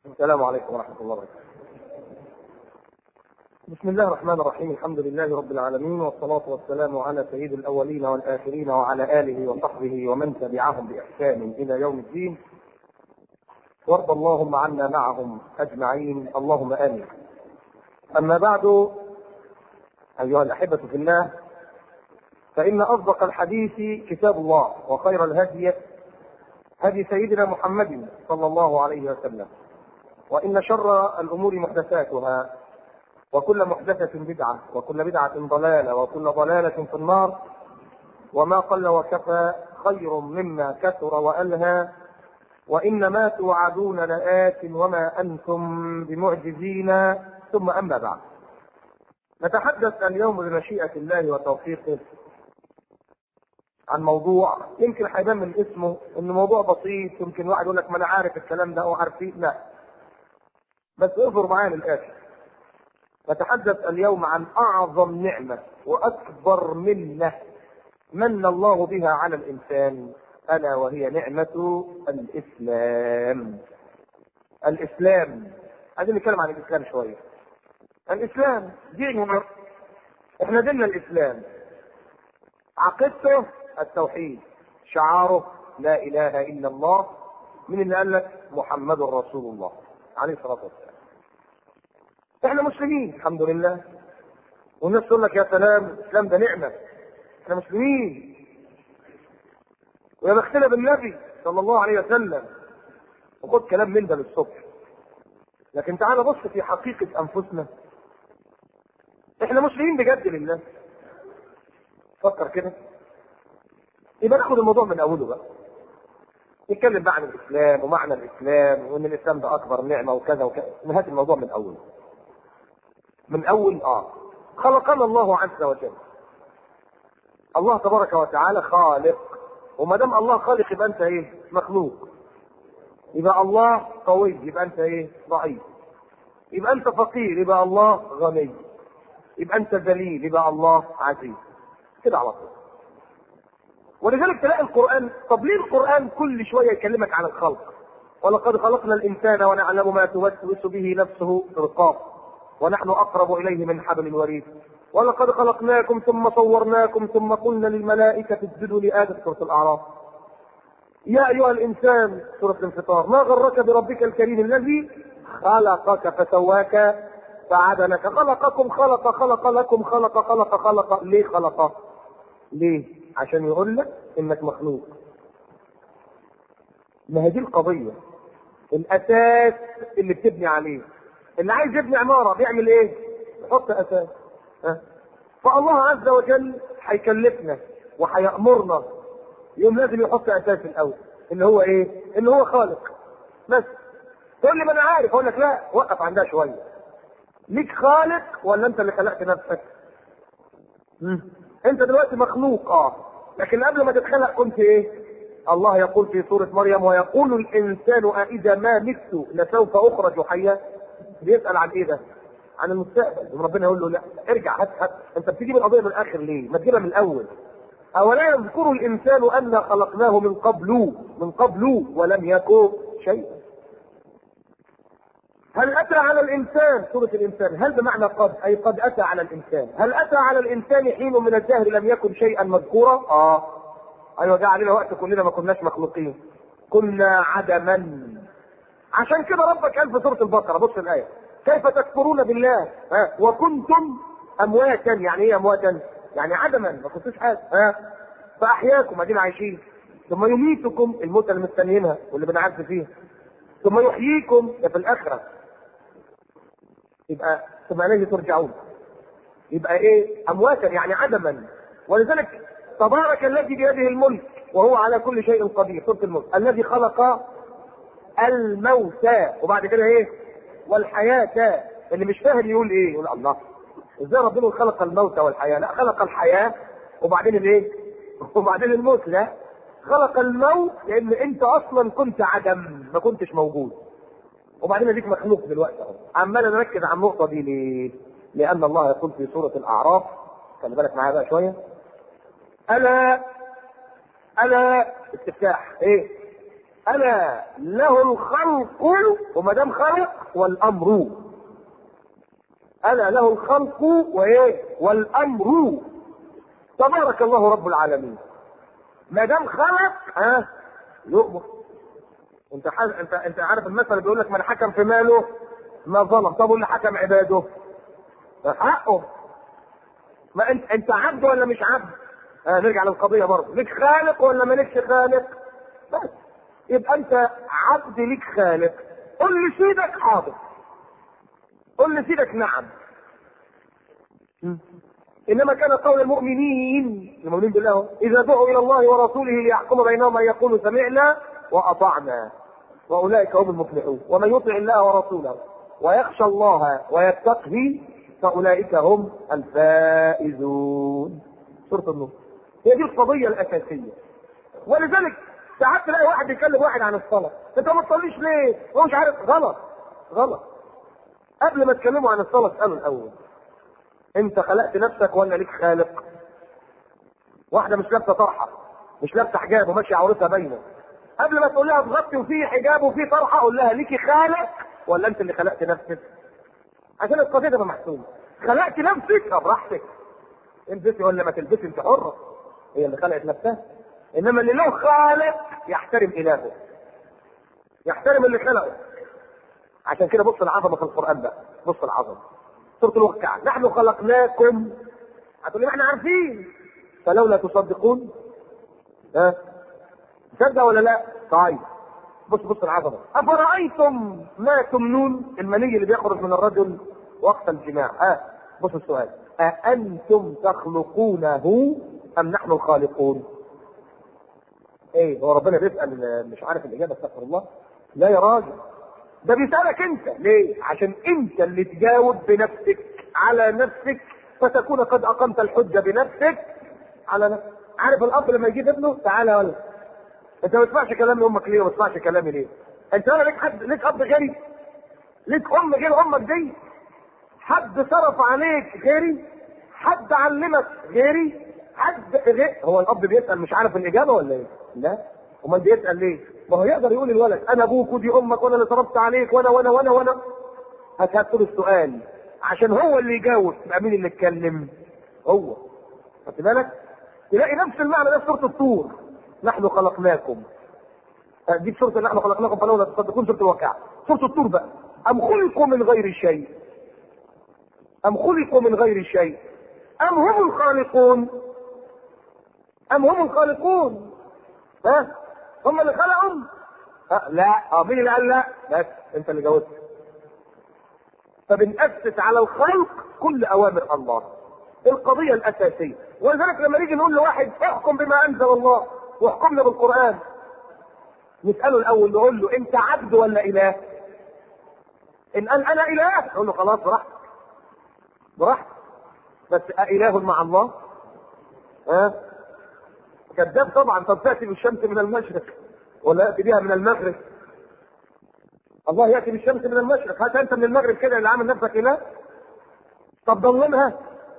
السلام عليكم ورحمة الله وبركاته. بسم الله الرحمن الرحيم، الحمد لله رب العالمين والصلاة والسلام على سيد الأولين والآخرين وعلى آله وصحبه ومن تبعهم بإحسان إلى يوم الدين. وارض اللهم عنا معهم أجمعين، اللهم آمين. أما بعد أيها الأحبة في الله فإن أصدق الحديث كتاب الله وخير الهدي هدي سيدنا محمد صلى الله عليه وسلم وإن شر الأمور محدثاتها وكل محدثة بدعة وكل بدعة ضلالة وكل ضلالة في النار وما قل وكفى خير مما كثر وألهى وإن ما توعدون لآت وما أنتم بمعجزين ثم أما بعد نتحدث اليوم بمشيئة الله وتوفيقه عن موضوع يمكن هيبان من اسمه انه موضوع بسيط يمكن واحد يقول لك ما انا عارف الكلام ده او عارفين لا بس اصبر معايا للاخر نتحدث اليوم عن اعظم نعمه واكبر منه من الله بها على الانسان الا وهي نعمه الاسلام الاسلام عايزين نتكلم عن الاسلام شويه الاسلام ديننا احنا ديننا الاسلام عقيدته التوحيد شعاره لا اله الا الله من اللي قال لك محمد رسول الله عليه الصلاه والسلام احنا مسلمين الحمد لله والناس تقول لك يا سلام الاسلام ده نعمه احنا مسلمين ويا بختنا بالنبي صلى الله عليه وسلم وخد كلام من ده للصبح لكن تعال بص في حقيقه انفسنا احنا مسلمين بجد لله فكر كده يبقى ناخد الموضوع من اوله بقى نتكلم بقى عن الاسلام ومعنى الاسلام وان الاسلام ده اكبر نعمه وكذا وكذا نهايه الموضوع من اوله من اول اه خلقنا الله عز وجل الله تبارك وتعالى خالق وما دام الله خالق يبقى انت ايه مخلوق يبقى الله قوي يبقى انت ايه ضعيف يبقى انت فقير يبقى الله غني يبقى انت ذليل يبقى الله عزيز كده على طول ولذلك تلاقي القرآن طب ليه القرآن كل شوية يكلمك عن الخلق ولقد خلقنا الإنسان ونعلم ما توسوس به نفسه في الرقاب ونحن أقرب إليه من حبل الوريد ولقد خلقناكم ثم صورناكم ثم قلنا للملائكة اسجدوا لآدم سورة الأعراف يا أيها الإنسان سورة الانفطار ما غرك بربك الكريم الذي خلقك فسواك فعدلك خلقكم خلق خلق لكم خلق خلق خلق ليه خلق ليه عشان يقول لك انك مخلوق ما هي دي القضيه الاساس اللي بتبني عليه اللي عايز يبني عماره بيعمل ايه يحط اساس ها فالله عز وجل هيكلفنا وهيامرنا يقوم لازم يحط اساس الاول اللي هو ايه اللي هو خالق بس تقول لي ما انا عارف اقول لك لا وقف عندها شويه ليك خالق ولا انت اللي خلقت نفسك مم. انت دلوقتي مخلوق اه لكن قبل ما تتخلق كنت ايه الله يقول في سورة مريم ويقول الإنسان أإذا ما مت لسوف أخرج حيا بيسأل عن إيه ده؟ عن المستقبل ربنا يقول له لا ارجع هات هات أنت بتجيب القضية من الآخر ليه؟ ما تجيبها من الأول أولا يذكر الإنسان أنا خلقناه من قبل من قبل ولم يكن شيئا هل أتى على الإنسان سورة الإنسان هل بمعنى قد أي قد أتى على الإنسان هل أتى على الإنسان حين من الدهر لم يكن شيئا مذكورا آه أيوة جاء علينا وقت كلنا ما كناش مخلوقين كنا عدما عشان كده ربك قال في سورة البقرة بص الآية كيف تكفرون بالله ها وكنتم أمواتا يعني إيه أمواتا يعني عدما ما كنتوش حاجة ها فأحياكم ادينا عايشين ثم يميتكم الموتى اللي مستنيينها واللي بنعز فيها ثم يحييكم في الآخرة يبقى ثم اليه ترجعون يبقى ايه امواتا يعني عدما ولذلك تبارك الذي بيده الملك وهو على كل شيء قدير سوره الملك الذي خلق الموت وبعد كده ايه والحياة اللي مش فاهم يقول ايه يقول الله ازاي ربنا خلق الموت والحياة لا خلق الحياة وبعدين الايه وبعدين الموت لا خلق الموت لان انت اصلا كنت عدم ما كنتش موجود وبعدين اديك مخلوق دلوقتي اهو عمال نركز على النقطه دي ليه؟ لان الله يقول في سوره الاعراف خلي بالك معايا بقى شويه الا الا استفتاح ايه الا له الخلق وما دام خلق والامر الا له الخلق وايه والامر تبارك الله رب العالمين ما دام خلق ها يؤمر انت حاج... انت انت عارف المثل اللي بيقول لك من حكم في ماله ما ظلم طب واللي حكم عباده حقه ما انت انت عبد ولا مش عبد آه نرجع للقضيه برضه ليك خالق ولا مالكش خالق بس يبقى انت عبد ليك خالق قل لسيدك حاضر قل لسيدك نعم انما كان قول المؤمنين المؤمنين بالله اذا دعوا الى الله ورسوله ليحكم بينهم ان يقولوا سمعنا واطعنا واولئك هم المفلحون ومن يطع الله ورسوله ويخشى الله ويتقه فاولئك هم الفائزون سوره النور هي دي القضيه الاساسيه ولذلك ساعات تلاقي واحد بيكلم واحد عن الصلاه انت ما تصليش ليه هو مش عارف غلط غلط قبل ما تكلموا عن الصلاه اساله الاول انت خلقت نفسك ولا ليك خالق واحده مش لابسه طرحه مش لابسه حجاب وماشيه عورتها باينه قبل ما تقول لها تغطي وفي حجاب وفي طرحه قول لها ليكي خالق ولا انت اللي خلقت نفسك عشان القضيه تبقى محسومه خلقت نفسك اه براحتك البسي ولا ما تلبسي انت حره هي اللي خلقت نفسها انما اللي له خالق يحترم الهه يحترم اللي خلقه عشان كده بص العظمه في القران بقى بص العظمه سوره الواقعه نحن خلقناكم هتقول لي ما احنا عارفين فلولا تصدقون ها تصدق ولا لا طيب بص بص العظمه افرايتم ما تمنون المني اللي بيخرج من الرجل وقت الجماع ها بص السؤال أأنتم تخلقونه أم نحن الخالقون؟ ايه هو ربنا بيسأل مش عارف الإجابة استغفر الله؟ لا يا راجل ده بيسألك أنت ليه؟ عشان أنت اللي تجاوب بنفسك على نفسك فتكون قد أقمت الحجة بنفسك على نفسك عارف الأب لما يجيب ابنه تعالى يا ولد أنت ما تسمعش كلام أمك ليه وما تسمعش كلامي ليه؟ أنت أنا ليك حد ليك أب غيري؟ ليك أم غير أمك دي؟ حد صرف عليك غيري؟ حد علمك غيري؟ حد غير هو الأب بيسأل مش عارف الإجابة ولا إيه؟ لا امال بيسال ليه؟ ما هو يقدر يقول للولد انا ابوك ودي امك وانا اللي صرفت عليك وانا وانا وانا وانا هتهات له السؤال عشان هو اللي يجاوب يبقى مين اللي اتكلم؟ هو خدت بالك؟ تلاقي نفس المعنى ده في سوره الطور نحن خلقناكم دي في سوره نحن خلقناكم فلولا تصدقون سوره الواقعه سوره الطور بقى ام خلقوا من غير شيء ام خلقوا من غير شيء ام هم الخالقون ام هم الخالقون ها هم اللي خلقهم أه لا اه مين اللي قال لا بس انت اللي جاوبت فبنأسس على الخلق كل اوامر الله القضية الأساسية ولذلك لما نيجي نقول لواحد احكم بما أنزل الله واحكمنا بالقرآن نسأله الأول نقول له أنت عبد ولا إله؟ إن قال أنا إله نقول له خلاص براحتك براحتك بس أإله مع الله؟ ها؟ كذاب طبعا طب تاتي بالشمس من المشرق ولا ياتي بها من المغرب الله ياتي بالشمس من المشرق هات انت من المغرب كده اللي عامل نفسك اله طب ضلمها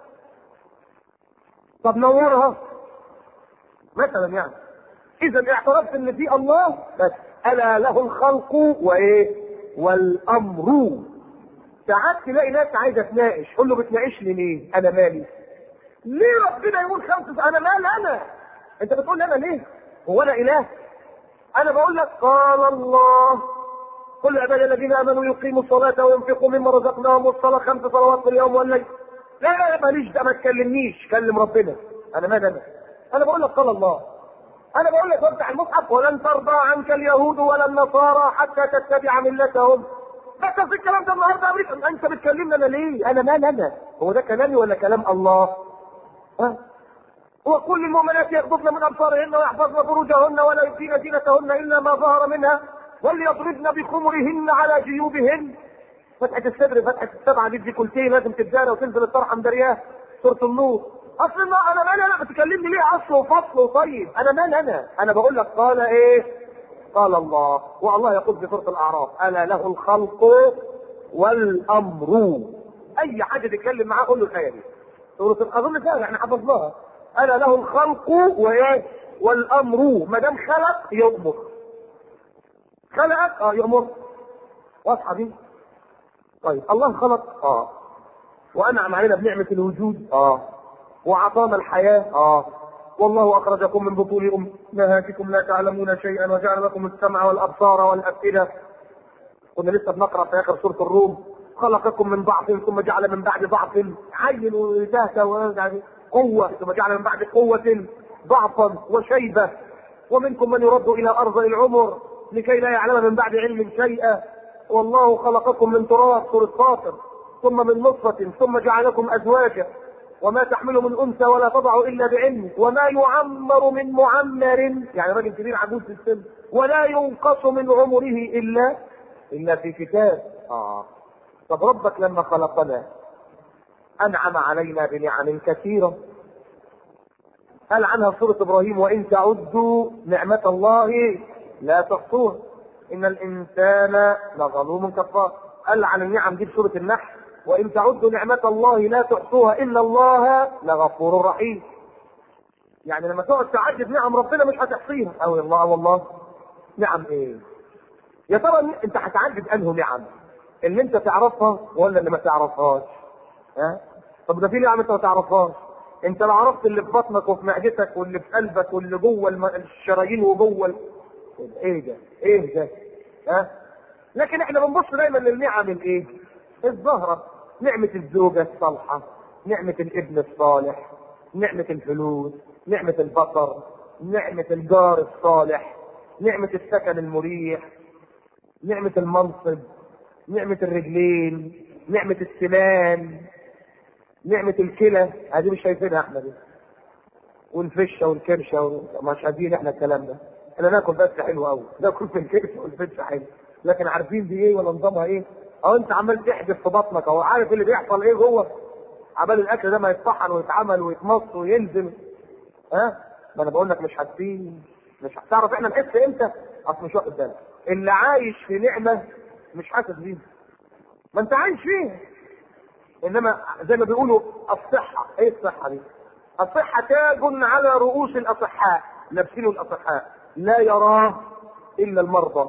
طب نورها مثلا يعني اذا اعترفت ان في الله بس الا له الخلق وايه والامر ساعات تلاقي ناس عايزه تناقش قول له بتناقشني ليه انا مالي ليه ربنا يقول خمسه انا مال انا انت بتقول لي انا ليه؟ هو انا اله؟ انا بقول لك قال الله كل عباد الذين امنوا يقيموا الصلاه وينفقوا مما رزقناهم والصلاه خمس صلوات في اليوم والليل. لا لا ماليش ده ما تكلمنيش كلم ربنا. انا مال انا؟ انا بقول لك قال الله. انا بقول لك افتح المصحف ولن ترضى عنك اليهود ولا النصارى حتى تتبع ملتهم. بس في الكلام ده النهارده امريكا انت بتكلمني انا ليه؟ انا مال انا؟ هو ده كلامي ولا كلام الله؟ ها؟ وكل المؤمنات يغضضن من ابصارهن ويحفظن فروجهن ولا يبدين زينتهن الا ما ظهر منها وليضربن بخمرهن على جيوبهن فتحة الصدر فتحة السبعة دي كلتين لازم تتزانى وتنزل الطرحة مدرياه سورة النور اصل ما انا مال انا بتكلمني ليه اصل وفصل وطيب انا مال انا انا بقول لك قال ايه قال الله والله يقول في سورة الاعراف الا له الخلق والامر اي حد تتكلم معاه قول له الآية دي سورة اظن فيها احنا حفظناها الا له الخلق وايه والامر ما دام خلق يؤمر خلقك اه يأمر واضحه دي طيب الله خلق اه وانعم علينا بنعمه الوجود اه واعطانا الحياه اه والله اخرجكم من بطون امهاتكم لا تعلمون شيئا وجعل لكم السمع والابصار والافئده كنا لسه بنقرا في اخر سوره الروم خلقكم من ضعف ثم جعل من بعد ضعف عين وتهته يعني قوه ثم جعل من بعد قوه ضعفا وشيبه ومنكم من يرد الى ارض العمر لكي لا يعلم من بعد علم شيئا والله خلقكم من تراب سوره فاطر ثم من نطفه ثم جعلكم ازواجا وما تحمل من انثى ولا تضع الا بعلمه وما يعمر من معمر يعني راجل كبير عجوز في السن ولا ينقص من عمره الا الا في كتاب اه طب ربك لما خلقنا انعم علينا بنعم كثيره قال عنها سوره ابراهيم وان تعدوا نعمه الله لا تحصوها ان الانسان لظلوم كفار قال عن النعم دي بسوره النحل وان تعدوا نعمه الله لا تحصوها ان الله لغفور رحيم يعني لما تقعد تعدد نعم ربنا مش هتحصيها او الله والله نعم ايه يا ترى انت هتعدد انه نعم اللي انت تعرفها ولا اللي ما تعرفهاش ها طب ده في نعم انت ما تعرفهاش انت لو عرفت اللي في بطنك وفي معدتك واللي في قلبك واللي جوه الم- الشرايين وجوه ال... ايه ده ايه ده ها لكن احنا بنبص دايما للنعم الايه الظاهره نعمه الزوجه الصالحه نعمه الابن الصالح نعمه الفلوس نعمه البصر نعمه الجار الصالح نعمه السكن المريح نعمه المنصب نعمة الرجلين نعمة السنان نعمة الكلى هذه مش شايفينها احنا دي والفشة والكرشة و- مش عايزين احنا الكلام ده احنا ناكل بس حلو قوي ناكل في الكرشة والفشة حلو لكن عارفين دي ايه ولا نظامها ايه او انت عمال تحدف في بطنك او عارف اللي بيحصل ايه جوه عبال الاكل ده ما يتطحن ويتعمل ويتمص وينزل ها ما انا بقول لك مش حاسين مش هتعرف احنا نحس امتى اصل مش واخد بالك اللي عايش في نعمه مش حاسس بيها ما انت عايش فيها انما زي ما بيقولوا الصحه ايه الصحه دي الصحه تاج على رؤوس الاصحاء لابسينه الاصحاء لا يراه الا المرضى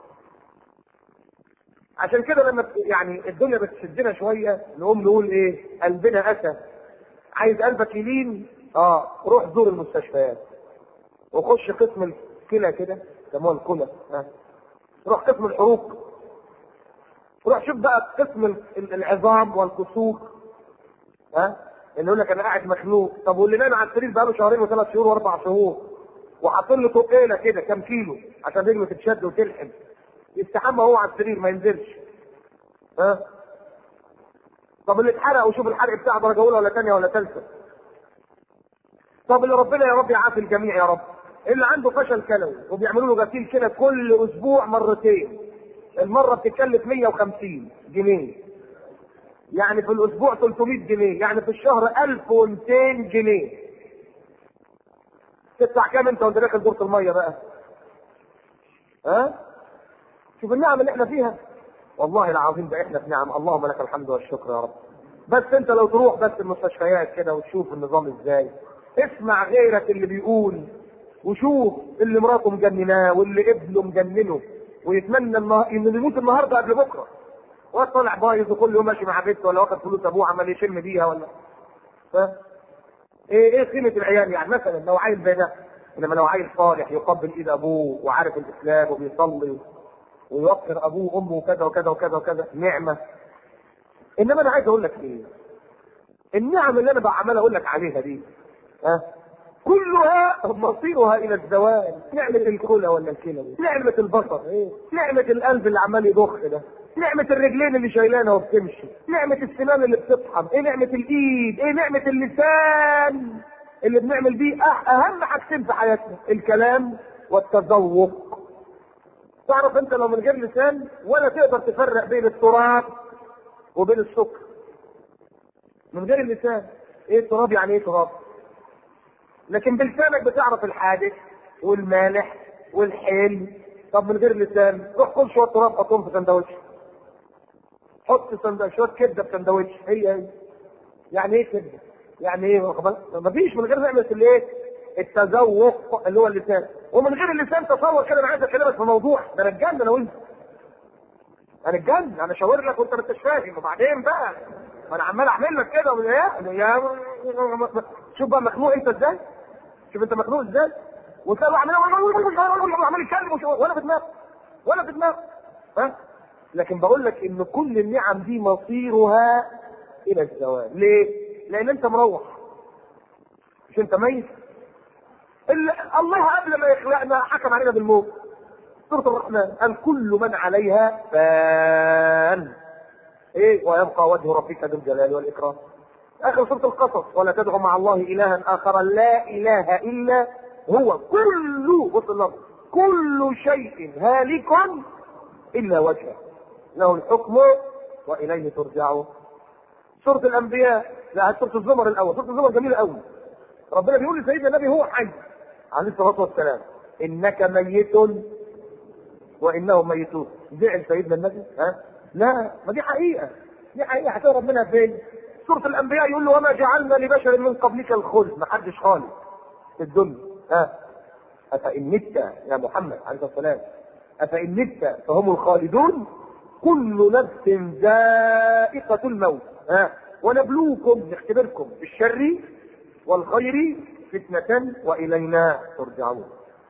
عشان كده لما بت- يعني الدنيا بتشدنا شويه نقوم نقول ايه قلبنا اسى عايز قلبك يلين اه روح زور المستشفيات وخش قسم الكلى كده يسموها الكلى ها روح قسم الحروق روح شوف بقى قسم ال- ال- العظام والكسوف ها اللي يقول لك انا قاعد مخنوق طب واللي نام على السرير بقاله شهرين وثلاث شهور واربع شهور وحاطين له تقيله كده كام كيلو عشان رجله تتشد وتلحم يستحمى هو على السرير ما ينزلش ها طب اللي اتحرق وشوف الحرق بتاعه درجه اولى ولا ثانيه ولا ثالثه طب اللي ربنا يا رب يعافي الجميع يا رب اللي عنده فشل كلوي وبيعملوا له غسيل كده كل اسبوع مرتين المره بتتكلف 150 جنيه يعني في الاسبوع 300 جنيه يعني في الشهر 1200 جنيه تدفع كام انت وانت داخل دورة الميه بقى ها شوف النعم اللي احنا فيها والله العظيم ده احنا في نعم اللهم لك الحمد والشكر يا رب بس انت لو تروح بس المستشفيات كده وتشوف النظام ازاي اسمع غيرك اللي بيقول وشوف اللي مراته مجنناه واللي ابنه مجننه ويتمنى النهار انه يموت النهارده قبل بكره واد طالع بايظ وكل يوم ماشي مع بنته ولا واخد فلوس ابوه عمال يشم بيها ولا ف... ايه ايه قيمه العيال يعني مثلا لو عيل زي ده انما لو عيل صالح يقبل ايد ابوه وعارف الاسلام وبيصلي ويوقر ابوه وامه وكذا وكذا وكذا وكذا نعمه انما انا عايز اقول لك ايه النعم اللي انا بقى عمال اقول لك عليها دي ها كلها مصيرها الى الزوال نعمة الكلى ولا الكلى نعمة البصر ايه نعمة القلب اللي عمال يضخ ده نعمة الرجلين اللي شايلانها وبتمشي نعمة السنان اللي بتطحن ايه نعمة الايد ايه نعمة اللسان اللي بنعمل بيه أه- اهم حاجتين في حياتنا الكلام والتذوق تعرف انت لو من غير لسان ولا تقدر تفرق بين التراب وبين السكر من غير اللسان ايه التراب يعني ايه تراب لكن بلسانك بتعرف الحادث والمالح والحلم طب من غير لسان روح كل شويه تراب حطهم في سندوتش حط سندوتش شويه كبده في سندوتش هي هي يعني ايه كبده؟ يعني ايه واخد بالك؟ مفيش من غير نعمه الايه؟ التذوق اللي هو اللسان ومن غير اللسان تصور كده انا عايز اكلمك في موضوع ده انا اتجنن انا وانت انا اتجنن انا شاور لك وانت ما انتش فاهم وبعدين بقى ما انا عمال اعمل لك كده ومن ايه يا شوف بقى مخنوق انت ازاي شوف انت مخنوق ازاي وتلاقي عمال عمال يتكلم ولا في دماغه ولا في دماغه ها لكن بقول لك ان كل النعم دي مصيرها الى الزوال ليه؟ لان انت مروح مش انت ميت الله قبل ما يخلقنا حكم علينا بالموت سورة الرحمن قال كل من عليها فان ايه ويبقى وجه ربك ذو الجلال والاكرام اخر سورة القصص ولا تدعو مع الله الها اخر لا اله الا هو كل بص اللفظ كل شيء هالك الا وجهه له الحكم واليه ترجعون سورة الانبياء لا سورة الزمر الاول سورة الزمر جميلة قوي ربنا بيقول لسيدنا النبي هو حي عليه الصلاة والسلام انك ميت وانهم ميتون زعل سيدنا النبي ها لا ما دي حقيقة دي حقيقة هتهرب منها فين سورة الانبياء يقول له وما جعلنا لبشر من قبلك الخلد ما حدش خالص في الدنيا ها افان مت يا محمد عليه الصلاة والسلام افان مت فهم الخالدون كل نفس ذائقة الموت ها ونبلوكم نختبركم بالشر والخير فتنة وإلينا ترجعون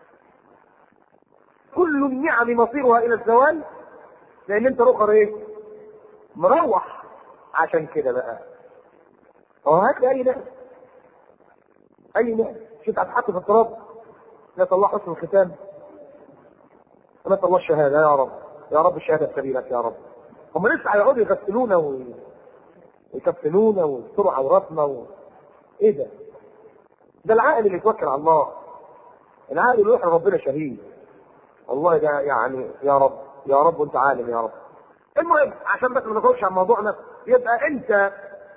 كل النعم مصيرها إلى الزوال لأن أنت رخر إيه؟ مروح عشان كده بقى أهو هات لي أي نعم أي نعم شوف هتحط في التراب نسأل الله حسن الختام ونسأل الله الشهادة يا رب يا رب الشهادة في سبيلك يا رب هم لسه هيقعدوا يغسلونا و... ويكفنونا ويستروا عوراتنا و... ايه ده؟ ده العاقل اللي يتوكل على الله العاقل اللي يروح لربنا شهيد والله ده يعني يا رب يا رب وانت عالم يا رب المهم عشان بس ما نخرجش عن موضوعنا يبقى انت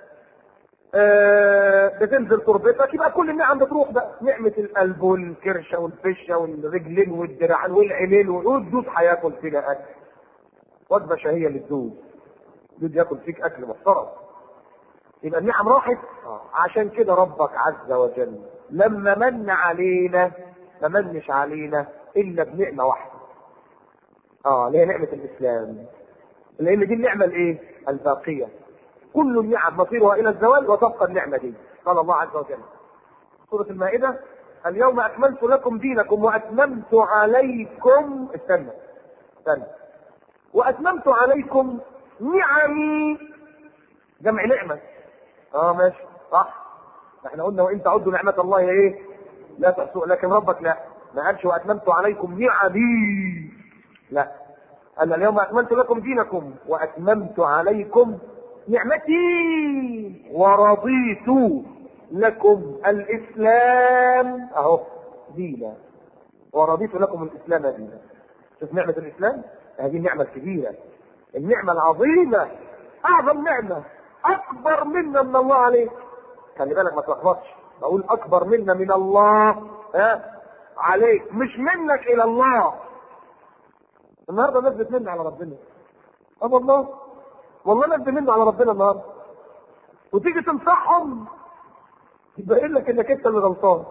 آه بتنزل تربتك يبقى كل النعم بتروح بقى نعمة القلب والكرشة والفشة والرجلين والدراعين والعينين والدود هياكل فينا اكل وجبة شهية للدود دود ياكل فيك اكل محترم يبقى النعم راحت عشان كده ربك عز وجل لما من علينا ما منش علينا الا بنعمه واحده اه اللي هي نعمه الاسلام لان دي النعمه الايه الباقيه كل النعم مصيرها الى الزوال وتبقى النعمه دي قال الله عز وجل سوره المائده اليوم اكملت لكم دينكم واتممت عليكم استنى استنى واتممت عليكم نعمي جمع نعمه اه ماشي صح احنا قلنا وان تعدوا نعمة الله ايه؟ لا تحصوا لكن ربك لا ما قالش واتممت عليكم نعمي لا قال اليوم اكملت لكم دينكم واتممت عليكم نعمتي ورضيت لكم الاسلام اهو دينا ورضيت لكم الاسلام دينا شوف نعمة الاسلام هذه النعمة الكبيرة النعمة العظيمة اعظم نعمة اكبر منا من الله عليك خلي بالك ما تلخبطش بقول اكبر منا من الله ها عليك مش منك الى الله النهارده الناس بتمن على ربنا اه والله والله ناس بتمن على ربنا النهارده وتيجي تنصحهم يبين لك انك انت اللي غلطان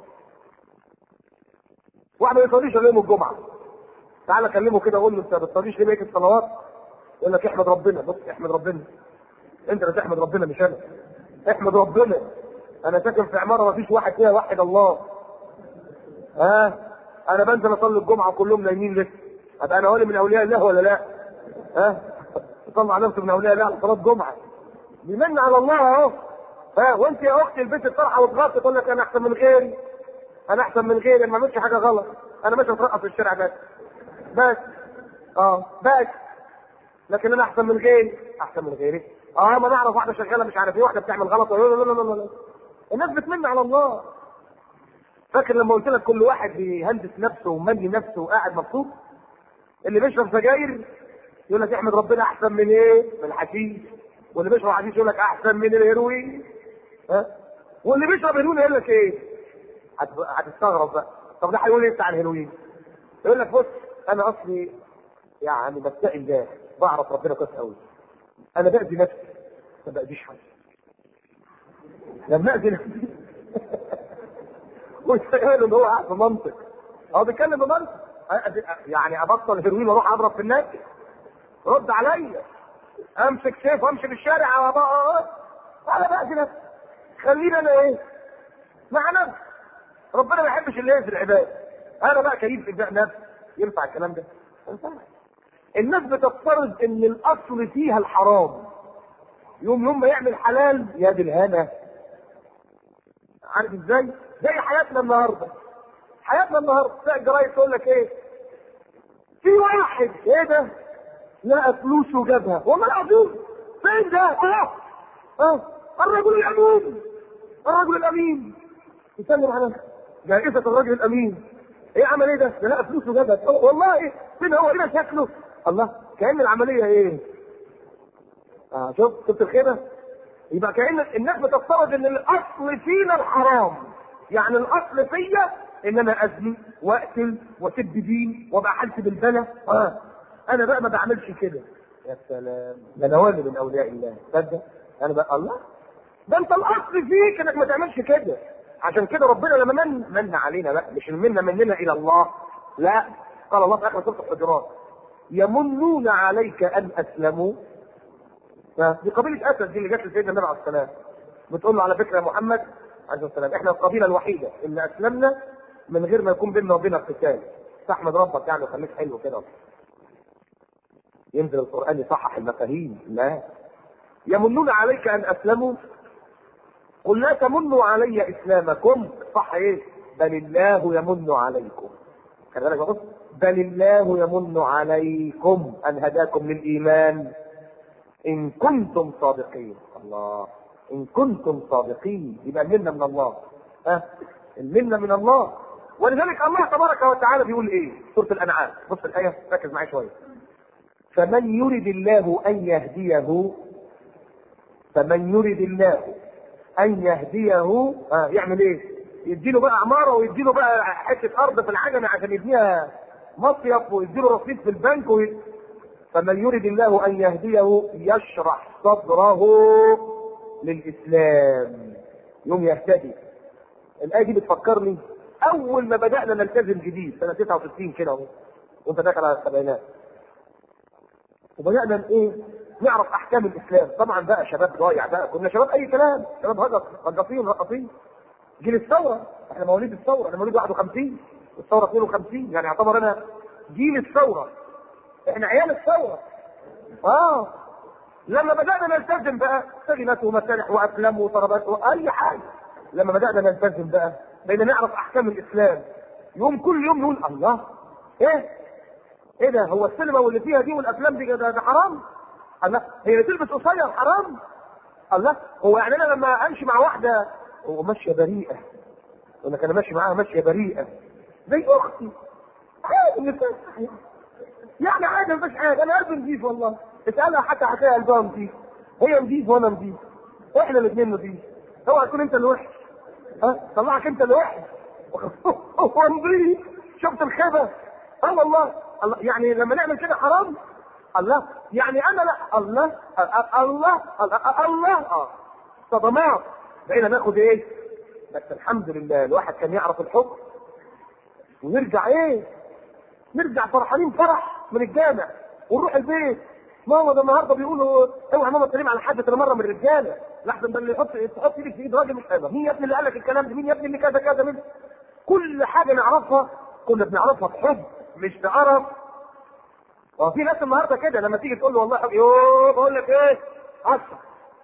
واحد ما يصليش الا يوم الجمعه تعالى كلمه كده قول له انت ما بتصليش ليه بقيت الصلوات يقول لك احمد ربنا بص احمد ربنا انت اللي تحمد ربنا مش انا احمد ربنا انا ساكن في عماره ما فيش واحد فيها وحد الله ها انا بنزل اصلي الجمعه وكلهم نايمين لسه ابقى انا ولي من اولياء الله ولا لا ها اطلع نفسي من اولياء الله على صلاه جمعه بيمن على الله اهو ها وانت يا اختي البيت الطرحه وتغطي تقول لك انا احسن من غيري انا احسن من غيري ما عملتش حاجه غلط انا ماشي اترقص في الشارع بس بس اه بس لكن انا احسن من غيري احسن من غيري اه ما نعرف واحده شغاله مش عارف ايه واحده بتعمل غلط لا لا لا لا لا الناس بتمن على الله فاكر لما قلت لك كل واحد بيهندس نفسه ومني نفسه وقاعد مبسوط اللي بيشرب سجاير يقول لك احمد ربنا احسن من ايه؟ من الحشيش واللي بيشرب حشيش يقول لك احسن من الهيروين ها واللي بيشرب هيروين يقول لك ايه؟ هتستغرب بقى طب ده هيقول ايه بتاع الهيروين؟ يقول لك بص انا اصلي يعني بتقي الله بعرف ربنا كويس قوي انا باذي نفسي ما باذيش حد لما اذي نفسي ويستغل ان هو قاعد في منطق هو بيتكلم بمنطق يعني ابطل هيروين واروح اضرب في الناس رد عليا امسك سيف وامشي في الشارع وابقى على بقى كده خلينا انا ايه مع نفسي ربنا ما يحبش اللي يأذي العباد انا بقى كريم في ابناء نفسي ينفع الكلام ده؟ ينفع الناس بتفترض ان الاصل فيها الحرام يوم يوم ما يعمل حلال يا دي الهنا عارف ازاي؟ زي حياتنا النهارده حياتنا النهارده تلاقي الجرايد تقول لك ايه؟ في واحد ايه ده؟ لقى فلوس وجابها والله العظيم فين ده؟ اه اه الرجل الامين الرجل الامين يسلم على جائزة الرجل الامين ايه عمل ايه ده؟ ده لقى فلوس وجابها والله فين هو هنا شكله؟ الله كأن العملية ايه؟ اه شوف شفت الخيبة؟ يبقى كأن الناس بتفترض ان الاصل فينا الحرام يعني الاصل فيا ان انا ازني واقتل واسب دين وابقى حالتي بالبلا اه انا بقى ما بعملش كده يا سلام ده انا ولي من اولياء الله تصدق انا بقى الله ده انت الاصل فيك انك ما تعملش كده عشان كده ربنا لما من من علينا بقى مش المنه مننا الى الله لا قال الله في اخر سوره الحجرات يمنون عليك ان اسلموا دي قبيله اسد دي اللي جت لسيدنا النبي عليه السلام بتقول له على فكره يا محمد عليه السلام احنا القبيله الوحيده اللي اسلمنا من غير ما يكون بيننا وبينك قتال فاحمد ربك يعني وخليك حلو كده ينزل القران يصحح المفاهيم لا يمنون عليك ان اسلموا قل لا تمنوا علي اسلامكم صح ايه بل الله يمن عليكم خلي بالك بص بل الله يمن عليكم ان هداكم للايمان ان كنتم صادقين الله ان كنتم صادقين يبقى المنه من الله ها المنه من الله ولذلك الله تبارك وتعالى بيقول ايه سوره الانعام بص الايه ركز معايا شويه فمن يرد الله ان يهديه فمن يرد الله ان يهديه آه يعمل ايه يديله بقى عماره ويديله بقى حته ارض في العجمه عشان يبنيها مصيف ويديله رصيد في البنك وي... فمن يرد الله ان يهديه يشرح صدره للاسلام يوم يهتدي الايه دي بتفكرني اول ما بدانا نلتزم جديد سنه 69 كده اهو وانت داخل على السبعينات وبدانا ايه نعرف احكام الاسلام طبعا بقى شباب ضايع بقى كنا شباب اي كلام شباب هجس هجاصين رقصين جيل الثوره احنا مواليد الثوره انا مواليد 51 الثوره 52 يعني يعتبر انا جيل الثوره احنا عيال الثوره اه لما بدانا نلتزم بقى سجنات ومسارح وافلام وطلبات واي حاجه لما بدانا نلتزم بقى بقينا نعرف احكام الاسلام يوم كل يوم نقول الله ايه ايه ده هو السينما واللي فيها دي والافلام دي ده, ده حرام الله هي اللي تلبس قصير حرام الله هو يعني انا لما امشي مع واحده وماشيه بريئه يقول لك انا ماشي معاها ماشيه بريئه زي اختي عادي يعني عادي ما فيش حاجه انا قلبي نضيف والله اسالها حتى هتلاقي قلبها نضيف هي نضيف وانا نضيف احنا الاثنين نضيف اوعى تكون انت اللي وحش ها طلعك انت اللي وحش هو نضيف شفت الخيبه اه والله الله يعني لما نعمل كده حرام الله يعني انا لا الله الله الله, الله. اه صدمات بقينا ناخد ايه بس الحمد لله الواحد كان يعرف الحكم ونرجع ايه نرجع فرحانين فرح من الجامع ونروح البيت ماما ده النهارده بيقولوا اوعى ماما تكلم على حد انا مره من الرجاله لحظه ده اللي يحط تحط ايدك في ايد راجل مش قادر مين يا ابني اللي قال لك الكلام ده مين يا ابني اللي كذا كذا من كل حاجه نعرفها كنا بنعرفها بحب مش بقرف وفي ناس النهارده كده لما تيجي تقول له والله حب يوه بقول لك ايه اثر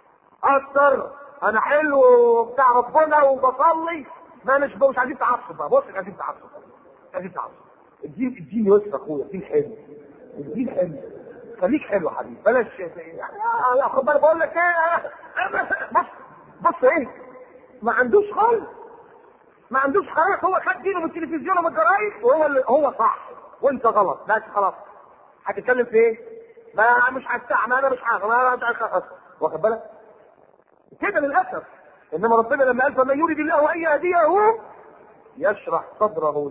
اثر انا حلو بتاع ربنا وبصلي ما مش مش عايزين تعصب بقى بص مش عايزين تعصب مش عايزين تعصب الدين الدين يسر اخويا الدين حلو الدين حلو خليك حلو يا حبيبي بلاش يعني يا خد بالك بقول لك ايه بص بص ايه ما عندوش خالص ما عندوش خلاص هو خد دينه من التلفزيون ومن الجرايد وهو اللي هو صح وانت غلط بس خلاص هتتكلم في ايه؟ ما مش هستع ما انا مش عارف ما انا مش عارف واخد بالك؟ كده للاسف انما ربنا لما قال فمن يريد الله ان يهديه يشرح صدره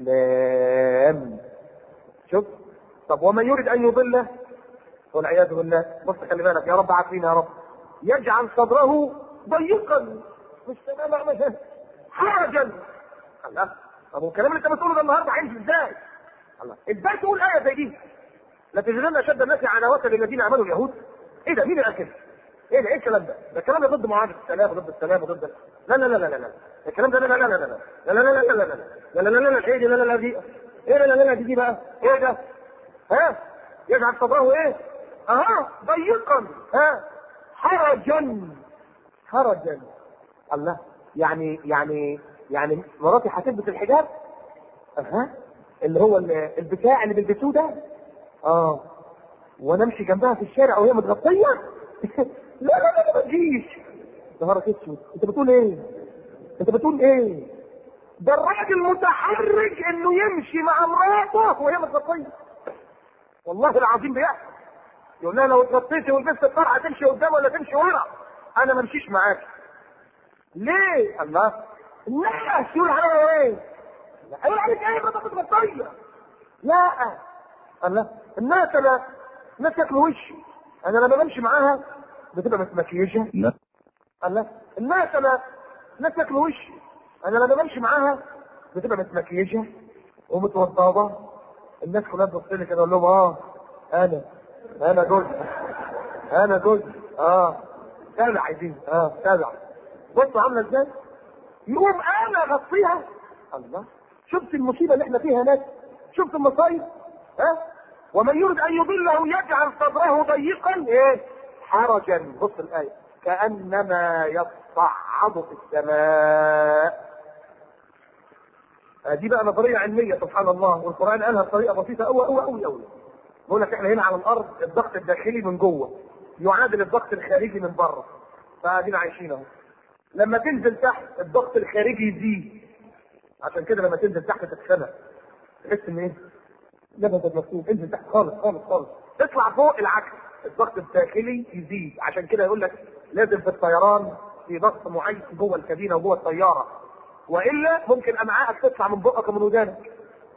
للاسلام شوف طب ومن يريد ان يضله والعياذ بالله بص خلي بالك يا رب عافينا يا رب يجعل صدره ضيقا مش تمام مش حرجا الله طب والكلام اللي انت بتقوله ده النهارده هيمشي ازاي؟ الله ازاي تقول ايه زي دي؟ لا تجدن اشد الناس عداوه للذين امنوا اليهود ايه ده مين اللي قال كده؟ ايه ده ايه الكلام ده؟ ده الكلام ده ضد معاهده السلام وضد السلام وضد لا لا لا لا لا لا الكلام ده لا لا لا لا لا لا لا لا لا لا لا لا لا لا لا لا ايه دي لا لا لا دي ايه لا لا لا دي دي بقى؟ ايه ده؟ ها؟ يجعل صدره ايه؟ اها ضيقا ها حرجا حرجا الله يعني يعني يعني مراتي هتلبس الحجاب اها اللي هو البتاع اللي بيلبسوه ده اه وانا امشي جنبها في الشارع وهي متغطيه لا لا لا ما تجيش نهارك اسود انت بتقول ايه؟ انت بتقول ايه؟ ده الراجل متحرج انه يمشي مع مراته وهي متغطيه والله العظيم بيحصل يقول لها لو اتغطيتي ولبست الطرحه تمشي قدام ولا تمشي ورا انا ما امشيش معاك ليه؟ الله لا تقول عليا ايه؟ لا اقول عليك ايه ما متغطيه لا الله الناس انا الناس ياكلوا وشي انا لما بمشي معاها بتبقى متمكيجه لا الله الناس انا الناس ياكلوا وشي انا لما بمشي معاها بتبقى متمكيجه ومتوضبه الناس كلها تبص لي كده اقول لهم اه انا انا جوز انا جوز اه تابع عايزين اه تابع بصوا عامله ازاي يقوم انا اغطيها الله شفت المصيبه اللي احنا فيها هناك شفت المصايب ها ومن يريد ان يضله يجعل صدره ضيقا ايه حرجا بص الايه كانما يصعد في السماء دي بقى نظريه علميه سبحان الله والقران قالها بطريقه بسيطه قوي قوي قوي قوي بيقول لك احنا هنا على الارض الضغط الداخلي من جوه يعادل الضغط الخارجي من بره فادينا عايشين اهو لما تنزل تحت الضغط الخارجي يزيد عشان كده لما تنزل تحت تتخنق تحس ان ايه؟ نبض مكتوب انزل تحت خالص خالص خالص اطلع فوق العكس الضغط الداخلي يزيد عشان كده يقول لك لازم في الطيران في ضغط معين جوه الكابينه وجوه الطياره والا ممكن امعائك تطلع من بقك ومن ودانك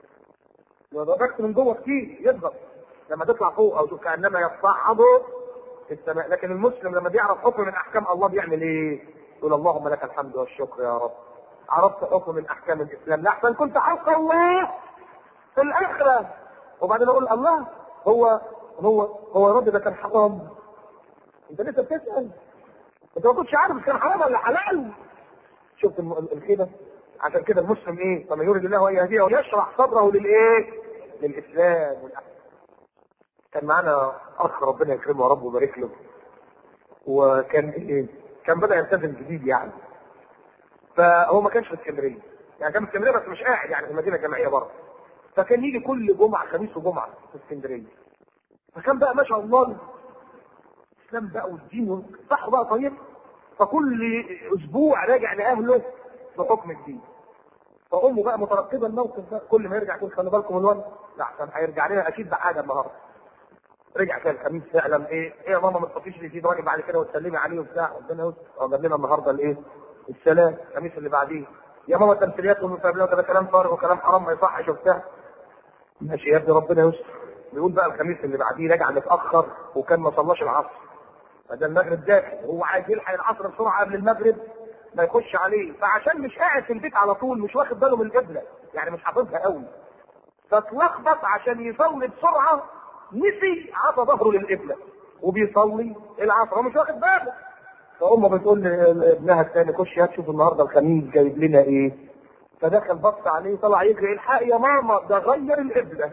لو ضغطت من جوه كتير يضغط لما تطلع فوق او كانما يصعد في السماء لكن المسلم لما بيعرف حكم من احكام الله بيعمل ايه؟ يقول اللهم لك الحمد والشكر يا رب عرفت حكم من احكام الاسلام لا احسن كنت حق الله في الاخره وبعدين اقول الله هو هو هو يا رب ده كان حرام انت لسه بتسال انت ما كنتش عارف كان حرام ولا حلال شفت الم- الخيبه عشان كده المسلم ايه فمن يريد الله ان يهديه ويشرح صدره للايه للاسلام والأحكام. كان معانا اخ ربنا يكرمه يا رب ويبارك له وكان ايه كان بدا يلتزم جديد يعني فهو ما كانش في اسكندريه يعني كان في اسكندريه بس مش قاعد يعني في المدينه الجامعيه بره فكان يجي كل جمعه خميس وجمعه في اسكندريه فكان بقى ما شاء الله الاسلام بقى والدين صح بقى طيب فكل اسبوع راجع لاهله بحكم الدين فامه بقى مترقبه الموقف ده كل ما يرجع يقول خلي بالكم من الولد لا عشان هيرجع لنا اكيد بحاجه النهارده رجع كان الخميس فعلا ايه ايه يا ماما ما تطفيش لي في واجب بعد كده وتسلمي عليه وبتاع ربنا يستر اه جاب لنا النهارده الايه السلام الخميس اللي بعديه يا ماما تمثيليات والمقابلات ده كلام فارغ وكلام حرام ما يصحش وبتاع ماشي يا ابني ربنا يستر بيقول بقى الخميس اللي بعديه رجع متاخر وكان ما صلاش العصر فده المغرب داخل وهو عايز يلحق العصر بسرعه قبل المغرب ما يخش عليه فعشان مش قاعد في البيت على طول مش واخد باله من القبله يعني مش حافظها قوي فاتلخبط عشان يصلي بسرعه نسي عطى ظهره للقبله وبيصلي العصر هو مش واخد باله فامه بتقول لابنها الثاني خش هات شوف النهارده الخميس جايب لنا ايه فدخل بص عليه طلع يجري الحق يا ماما ده غير القبله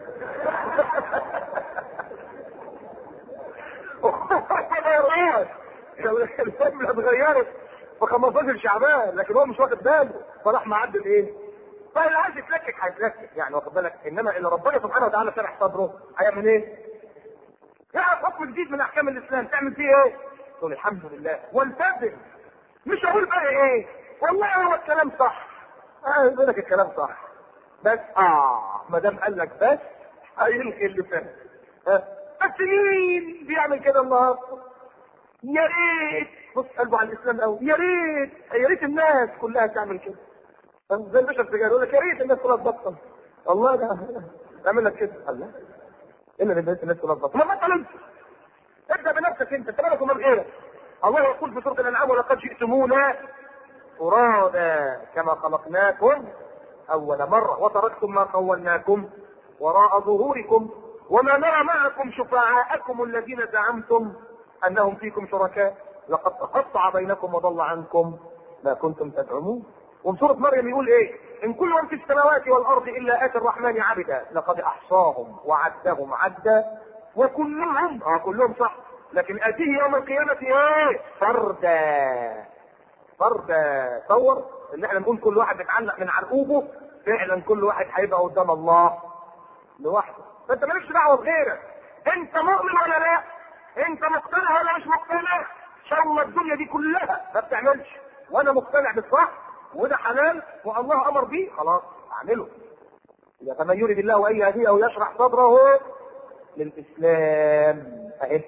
القبله اتغيرت في 15 شعبان لكن هو مش واخد باله فراح معدل ايه؟ فاللي عايز يتلكك هيتلكك يعني واخد بالك انما اللي ربنا سبحانه وتعالى شرح صدره هيعمل ايه؟ يعرف حكم جديد من احكام الاسلام تعمل فيه ايه؟ تقول الحمد لله والتزم مش هقول بقى ايه؟ والله هو الكلام صح اه يقول لك الكلام صح بس اه ما دام قال لك بس هيلغي اللي فات ها؟ بس مين بيعمل كده النهارده؟ يا ريت بص قلبه على الاسلام قوي يا ريت يا ريت الناس كلها تعمل كده زي البشر السجاير يقول لك يا ريت الناس كلها تبطل والله ده اعمل لك كده الله الا اللي الناس كلها تبطل ما بطل انت ابدا بنفسك انت انت مالك ومال غيرك الله يقول في سوره الانعام ولقد جئتمونا فرادا كما خلقناكم اول مره وتركتم ما خولناكم وراء ظهوركم وما نرى معكم شفعاءكم الذين زعمتم انهم فيكم شركاء لقد تقطع بينكم وضل عنكم ما كنتم تزعمون وفي سورة مريم يقول ايه؟ ان كل من في السماوات والارض الا اتي الرحمن عبدا لقد احصاهم وعدهم عدا وكلهم اه كلهم صح لكن اتيه يوم القيامة ايه؟ فردا فردا تصور ان احنا نقول كل واحد متعلق من عرقوبه فعلا كل واحد هيبقى قدام الله لوحده فانت مالكش دعوه بغيرك انت مؤمن ولا لا؟ انت مقتنع ولا مش مقتنع؟ ان شاء الله الدنيا دي كلها ما بتعملش وانا مقتنع بالصح وده حلال والله امر بيه خلاص اعمله اذا فمن يريد الله ان يهديه او يشرح صدره للاسلام اهي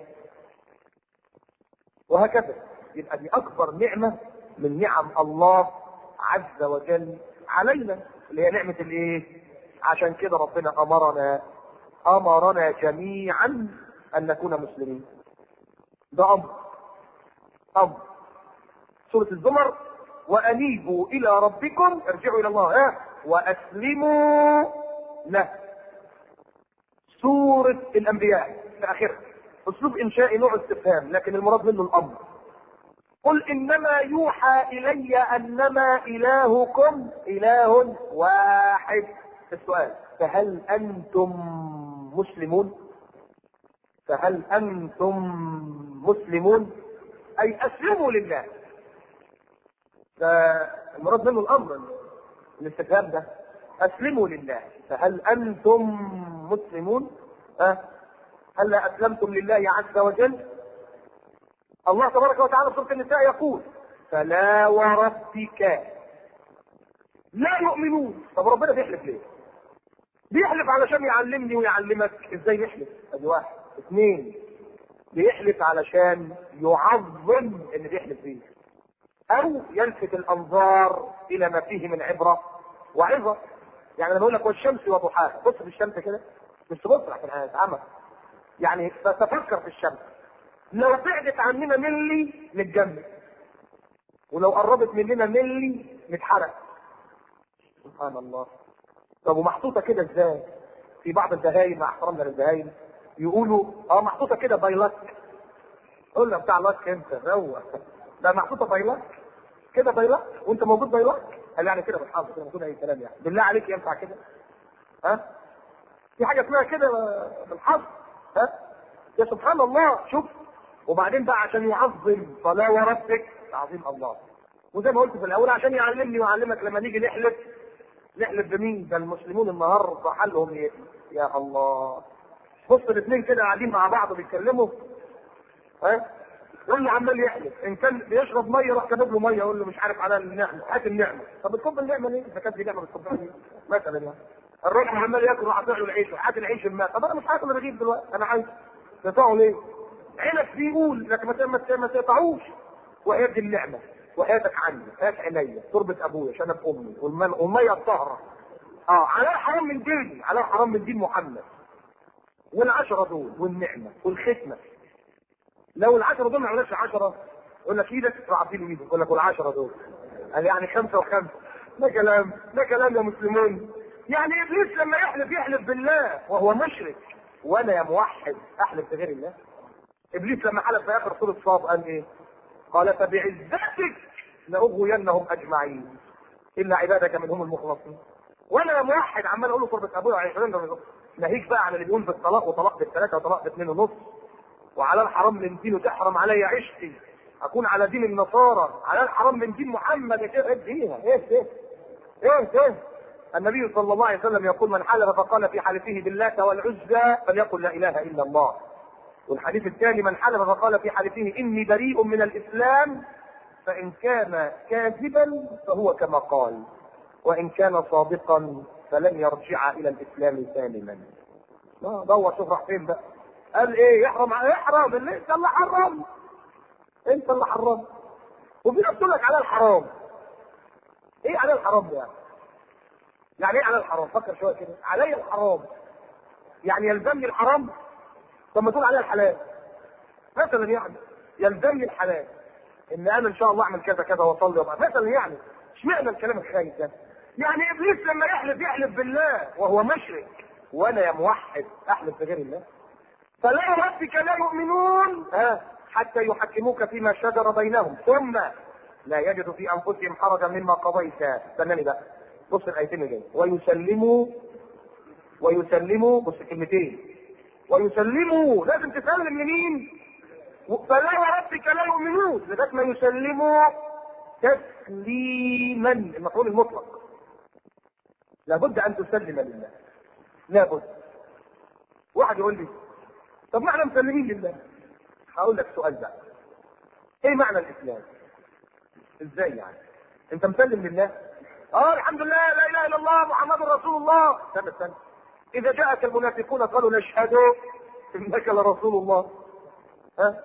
وهكذا يبقى دي اكبر نعمه من نعم الله عز وجل علينا اللي هي نعمه الايه؟ عشان كده ربنا امرنا امرنا جميعا ان نكون مسلمين ده امر امر سوره الزمر وانيبوا الى ربكم ارجعوا الى الله ها واسلموا له سوره الانبياء في اخرها اسلوب انشائي نوع استفهام لكن المراد منه الامر قل انما يوحى الي انما الهكم اله واحد السؤال فهل انتم مسلمون فهل انتم مسلمون اي اسلموا لله فالمراد منه الامر الاستفهام ده اسلموا لله فهل انتم مسلمون أه؟ هل اسلمتم لله عز وجل الله تبارك وتعالى في سوره النساء يقول فلا وربك لا يؤمنون طب ربنا بيحلف ليه بيحلف علشان يعلمني ويعلمك ازاي نحلف ادي واحد اثنين بيحلف علشان يعظم اللي بيحلف فيه او يلفت الانظار الى ما فيه من عبره وعظه يعني انا بقول لك والشمس وضحاها بص في الشمس كده مش تبص في الحياه عمى يعني تفكر في الشمس لو بعدت عننا ملي نتجمد ولو قربت مننا ملي نتحرق سبحان الله طب ومحطوطه كده ازاي في بعض البهايم مع احترامنا للبهايم يقولوا اه محطوطه كده باي لك قول له بتاع لك انت روق ده محطوطه باي لك كده باي لك وانت موجود باي لك قال يعني كده بالحظ كده موجود اي كلام يعني بالله عليك ينفع كده ها في حاجه اسمها كده بالحظ ها يا سبحان الله شوف وبعدين بقى عشان يعظم صلاه وربك تعظيم الله وزي ما قلت في الاول عشان يعلمني ويعلمك لما نيجي نحلف نحلف بمين؟ ده المسلمون النهارده حالهم ايه؟ يا الله بص الاثنين كده قاعدين مع بعض بيتكلموا ها واللي عمال يحلف ان كان بيشرب ميه راح كاتب له ميه يقول له مش عارف على النعمه هات النعمه طب بتكب النعمه ليه؟ اذا كانت دي نعمه بتكبها ليه؟ مثلا يعني الراجل عمال ياكل راح له العيش هات العيش الماء طب انا مش هاكل الرغيف دلوقتي انا عايز تقطعه ليه؟ عينك بيقول لك ما ما تقطعوش وهي دي النعمه وحياتك عني هات عينيا تربة ابويا شنب امي والميه الطاهره اه على حرام من ديني على حرام من دين محمد والعشره دول والنعمه والختمه لو العشره دول ما عملناش عشره يقول لك ايدك تروح عارفين ايدك يقول لك والعشره دول قال يعني خمسه وخمسه ده كلام ده كلام يا مسلمون يعني ابليس لما يحلف يحلف بالله وهو مشرك وانا يا موحد احلف بغير الله ابليس لما حلف في اخر سوره صاد قال ايه؟ قال فبعزتك لاغوينهم اجمعين الا عبادك منهم المخلصين وانا يا موحد عمال اقول له تربه ابويا وعشرين ناهيك بقى على اللي بيقول في الطلاق وطلاق بالثلاثه وطلاق باثنين ونص وعلى الحرام من دين وتحرم علي عشتي اكون على دين النصارى على الحرام من دين محمد يا شيخ اديها ايه ايه ايه ايه النبي صلى الله عليه وسلم يقول من حلف فقال في حلفه بالله والعزى فليقل لا اله الا الله والحديث الثاني من حلف فقال في حلفه اني بريء من الاسلام فان كان كاذبا فهو كما قال وان كان صادقا فلن يرجع الى الاسلام سالما ما دور شوف راح فين بقى قال ايه يحرم يحرم اللي انت اللي حرم انت اللي حرم وفي ناس تقول لك على الحرام ايه على الحرام ده يعني يعني ايه على الحرام فكر شويه كده علي الحرام يعني يلزمني الحرام طب ما تقول عليها الحلال مثلا يعني يلزمني الحلال ان انا ان شاء الله اعمل كذا كذا واصلي وابقى مثلا يعني اشمعنى الكلام الخايف ده يعني ابليس لما يحلف يحلف بالله وهو مشرك وانا يا موحد احلف بغير الله فلا ربك لا يؤمنون ها حتى يحكموك فيما شجر بينهم ثم لا يجد في انفسهم حرجا مما قضيت استناني بقى بص الايتين اللي ويسلموا ويسلموا بص الكلمتين ويسلموا لازم تسلم لمين فلا وربك لا يؤمنون لغايه ما يسلموا تسليما المفعول المطلق لابد ان تسلم لله لابد واحد يقول لي طب ما احنا مسلمين لله هقول لك سؤال بقى ايه معنى الاسلام ازاي يعني انت مسلم لله اه الحمد لله لا اله الا الله محمد رسول الله استنى استنى اذا جاءك المنافقون قالوا نشهد انك لرسول الله ها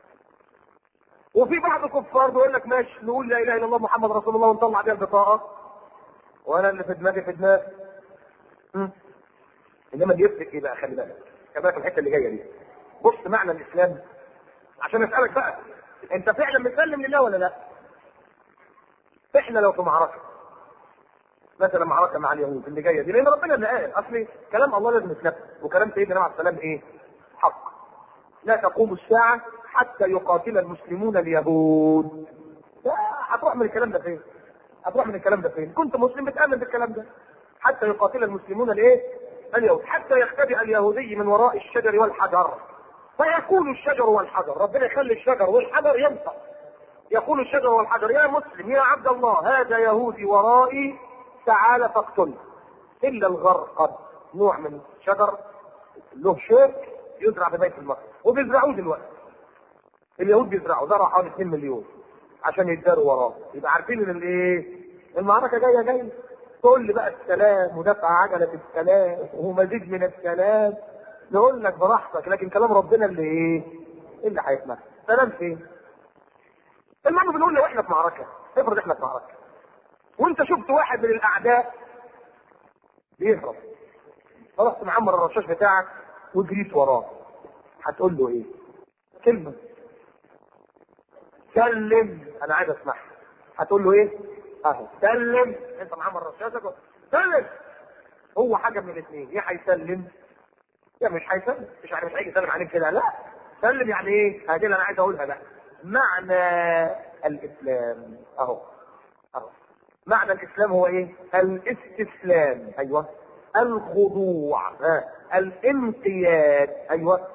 وفي بعض الكفار بيقول لك ماشي نقول لا اله الا الله محمد رسول الله ونطلع بيها البطاقه وانا اللي في دماغي في دماغي م? انما اللي يفرق ايه بقى خلي بالك خلي بالك الحته اللي جايه دي بص معنى الاسلام عشان اسالك بقى انت فعلا مسلم لله ولا لا؟ احنا لو في معركه مثلا معركه مع اليهود اللي جايه دي لان ربنا اللي قال اصلي كلام الله لازم يتنفذ وكلام سيدنا عليه السلام ايه؟ حق لا تقوم الساعه حتى يقاتل المسلمون اليهود هتروح من الكلام ده فين؟ هتروح من الكلام ده فين؟ كنت مسلم بتامن بالكلام ده حتى يقاتل المسلمون الايه؟ اليهود حتى يختبئ اليهودي من وراء الشجر والحجر فيقول الشجر والحجر ربنا يخلي الشجر والحجر ينطق يقول الشجر والحجر يا مسلم يا عبد الله هذا يهودي ورائي تعال فاقتله الا الغرقد نوع من شجر له شوك يزرع في بيت المقدس وبيزرعوه دلوقتي اليهود بيزرعوا زرع حوالي 2 مليون عشان يتداروا وراه يبقى عارفين ان الايه المعركه جايه جايه تقول لي بقى السلام ودفع عجله السلام ومزيد من السلام نقول لك براحتك لكن كلام ربنا اللي ايه؟ اللي هيسمع سلام فين؟ المهم بنقول لو احنا في معركه افرض احنا في معركه وانت شفت واحد من الاعداء بيهرب فرحت معمر الرشاش بتاعك وجريت وراه هتقول له ايه؟ كلمه سلم انا عايز اسمعها هتقول له ايه؟ اهو سلم انت معمر رشاشك سلم هو حاجه من الاثنين يا هيسلم يا مش هيسلم مش يعني مش هيجي يسلم عليك كده لا سلم يعني ايه؟ هذه اللي انا عايز اقولها بقى معنى الاسلام اهو اهو معنى الاسلام هو ايه؟ الاستسلام ايوه الخضوع ها. الانقياد ايوه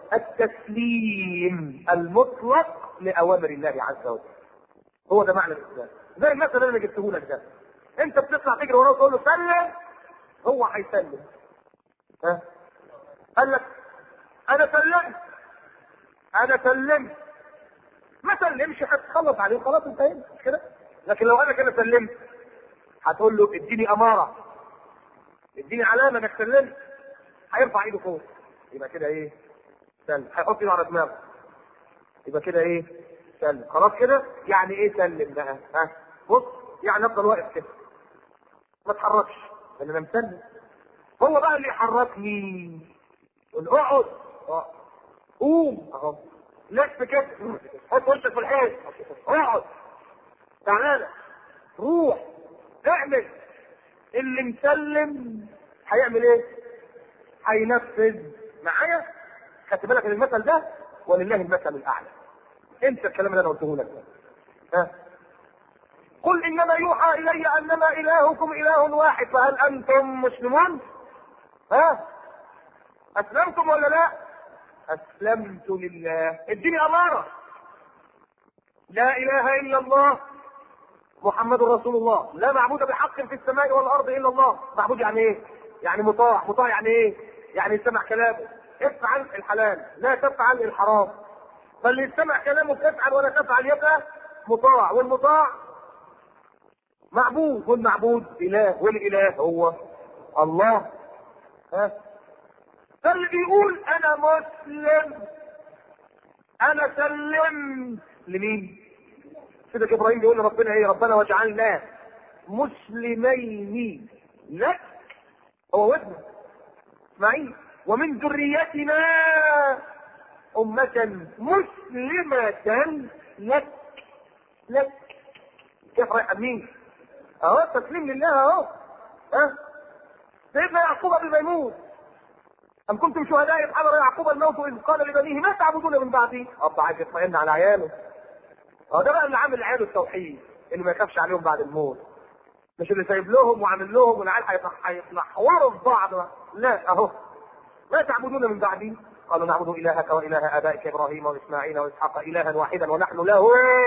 التسليم المطلق لاوامر الله عز وجل هو ده معنى الاسلام زي المثل اللي انا جبته لك ده انت بتطلع تجري وراه وتقول له سلم هو هيسلم ها قال لك انا سلمت انا سلمت ما سلمش هتخلص عليه وخلاص انتهينا مش كده لكن لو انا كده سلمت هتقول له اديني اماره اديني علامه انك سلمت هيرفع ايده فوق يبقى كده ايه سلم هيحط ايده على دماغه يبقى كده ايه سلم خلاص كده يعني ايه سلم بقى ها بص يعني افضل واقف كده ما اتحركش لان انا مسلم هو بقى اللي يحركني يقول اقعد اه. قوم اهو لف كده حط وشك في الحيط اقعد تعالى روح اعمل اللي مسلم هيعمل ايه؟ هينفذ معايا خدت بالك من المثل ده ولله المثل الاعلى انت الكلام اللي انا قلته لك ده ها قل انما يوحى الي انما الهكم اله واحد فهل انتم مسلمون؟ ها؟ اسلمتم ولا لا؟ اسلمت لله اديني اماره لا اله الا الله محمد رسول الله لا معبود بحق في السماء والارض الا الله معبود يعني ايه يعني مطاع مطاع يعني ايه يعني يسمع كلامه افعل الحلال لا تفعل الحرام فاللي يستمع كلامه تفعل ولا تفعل يبقى مطاع والمطاع معبود والمعبود اله والاله هو الله ها فاللي بيقول انا مسلم انا سلمت لمين سيدك ابراهيم بيقول لربنا ايه ربنا واجعلنا مسلمين لك هو وزنه اسمعين ومن ذريتنا أمة مسلمة لك لك كيف رايح مين؟ اهو تسليم لله اهو ها سيدنا يعقوب قبل ما يموت أم كنتم شهداء إذ حضر يعقوب الموت إذ قال لبنيه ما تعبدون من بعدي؟ أب عايز يطمئن على عياله. اه ده بقى اللي عامل عياله التوحيد اللي ما يخافش عليهم بعد الموت. مش اللي سايب لهم وعامل لهم والعيال هيتنحوروا في بعض لا أهو ما تعبدون من بعدي؟ قالوا نعبد إلهك وإله آبائك إبراهيم وإسماعيل وإسحاق إلها واحدا ونحن له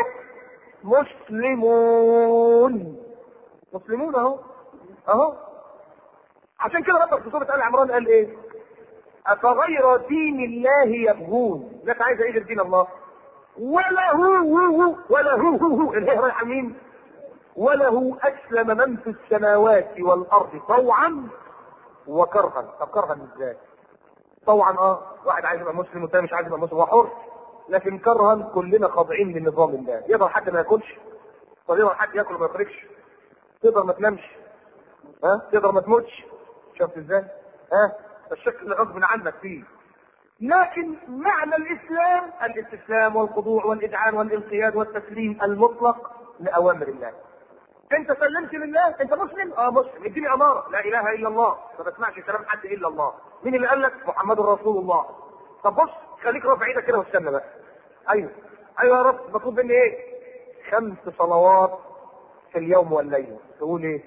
مسلمون. مسلمون أهو أهو عشان كده ربك في سورة آل عمران قال إيه؟ أفغير دين الله يبغون لك عايز ايه غير دين الله وله هو وله هو الهي رايحه مين وله اسلم من في السماوات والارض طوعا وكرها طب كرها ازاي طوعا اه واحد عايز يبقى مسلم والتاني مش عايز يبقى مسلم هو حر لكن كرها كلنا خاضعين للنظام الله يقدر حد ما ياكلش طب يقدر حد ياكل وما يخرجش تقدر ما تنامش ها تقدر ما تموتش شفت ازاي ها الشكل غصب عنك فيه لكن معنى الاسلام الاستسلام والخضوع والاذعان والانقياد والتسليم المطلق لاوامر الله انت سلمت لله انت مسلم اه مسلم اديني اماره لا اله الا الله ما بسمعش كلام حد الا الله مين اللي قال لك محمد رسول الله طب بص خليك رافع ايدك كده واستنى بقى ايوه ايوه يا رب مطلوب مني ايه خمس صلوات في اليوم والليله تقول ايه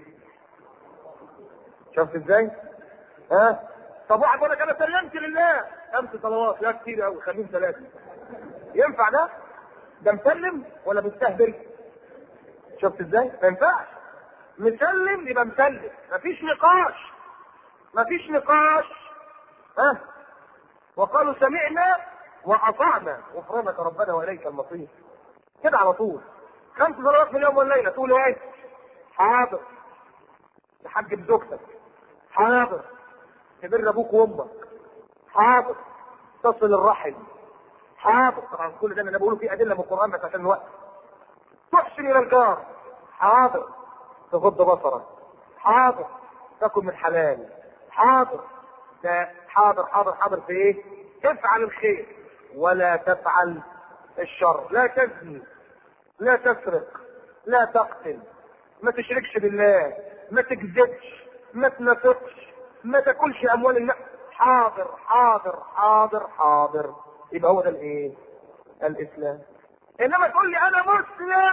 شفت ازاي ها طب واحد يقول لك انا سلمت لله خمس صلوات لا كتير قوي خليهم ثلاثه ينفع ده؟ ده مسلم ولا مستهبل؟ شفت ازاي؟ ما ينفعش مسلم يبقى مسلم مفيش نقاش مفيش نقاش ها وقالوا سمعنا واطعنا غفرانك ربنا واليك المصير كده على طول خمس صلوات في اليوم والليله تقول ايه؟ حاضر تحجب زوجتك حاضر تبر ابوك وامك حاضر تصل الرحم حاضر طبعا كل ده انا بقوله فيه ادله من القران بس عشان الوقت تحسن الى الجار حاضر تغض بصرك حاضر تاكل من حلال حاضر ده حاضر حاضر حاضر في ايه؟ تفعل الخير ولا تفعل الشر لا تزني لا تسرق لا تقتل ما تشركش بالله ما تكذبش ما تنافقش ما تاكلش اموال الناس حاضر حاضر حاضر حاضر يبقى هو ده الايه؟ الاسلام انما تقول لي انا مسلم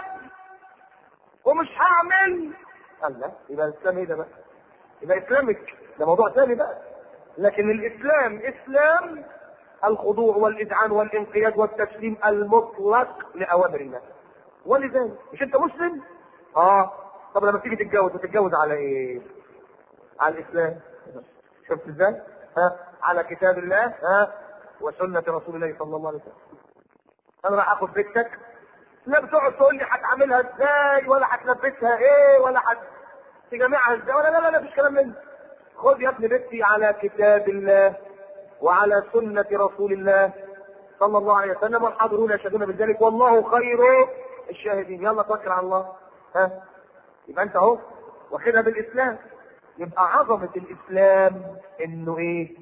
ومش هعمل قال لا يبقى الاسلام ايه ده بقى؟ يبقى اسلامك ده موضوع ثاني بقى لكن الاسلام اسلام الخضوع والاذعان والانقياد والتسليم المطلق لاوامر الله ولذلك مش انت مسلم؟ اه طب لما تيجي تتجوز تتجوز على ايه؟ على الاسلام شفت ازاي؟ ها على كتاب الله ها وسنة رسول الله صلى الله عليه وسلم. انا راح اخد بنتك لا بتقعد تقول لي هتعاملها ازاي ولا هتلبسها ايه ولا هت تجامعها ازاي ولا لا لا لا مفيش كلام من ده. خد يا ابن بنتي على كتاب الله وعلى سنة رسول الله صلى الله عليه وسلم والحاضرون يشهدون بذلك والله خير الشاهدين يلا توكل على الله ها يبقى انت اهو واخدها بالاسلام يبقى عظمة الاسلام انه ايه